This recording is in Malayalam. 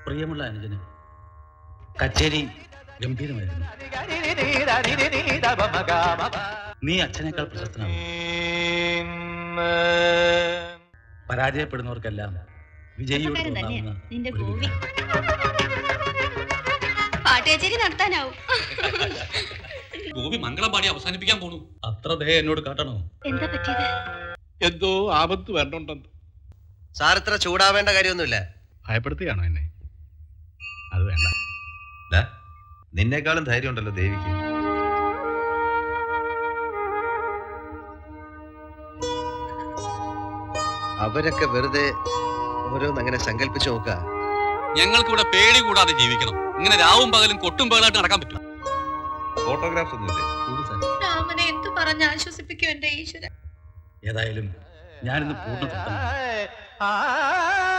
പ്രിയമുള്ള അനുജന് കച്ചേരി ഗംഭീരമായിരുന്നു നീ അച്ഛനേക്കാൾ പ്രശസ്തനാവും പരാജയപ്പെടുന്നവർക്കെല്ലാം വിജയിയോട് ചെറുപ്പക്കാരൻ തന്നെയാ തോന്നാവുന്ന നിന്റെ ഒരു ഗോപി വികാരം. പാട്ടുകച്ചേരി നടത്താനാവും ഗോപി മംഗളം പാടി അവസാനിപ്പിക്കാൻ പോണു അത്ര ദയ എന്നോട് കാട്ടണോ എന്താ പറ്റിയത് എന്തോ ആപത്ത് വരണുണ്ടെന്ന് സാർ ഇത്ര ചൂടാവേണ്ട കാര്യമൊന്നുമില്ല ഭയപ്പെടുത്തുകയാണോ എന്നെ അത് വേണ്ട ദാ, നിന്നേക്കാളും ധൈര്യം ഉണ്ടല്ലോ ദേവിക്ക് അവരൊക്കെ വെറുതെ ഓരോന്ന് അങ്ങനെ സങ്കല്പിച്ചു നോക്കുക ഞങ്ങൾക്കിവിടെ പേടി കൂടാതെ ജീവിക്കണം ഇങ്ങനെ രാവും പകലും കൊട്ടും പകലായിട്ട് നടക്കാൻ പറ്റും ഫോട്ടോഗ്രാഫ്സ് ഒന്നുമില്ലേ ഉവ്വ് സാർ. രാമനെ എന്ത് പറഞ്ഞ് ആശ്വസിപ്പിക്കും എന്റെ ഈശ്വരൻ ഏതായാലും ഞാനിന്ന് പൂർണ്ണ തൃപ്തനാണ് ആ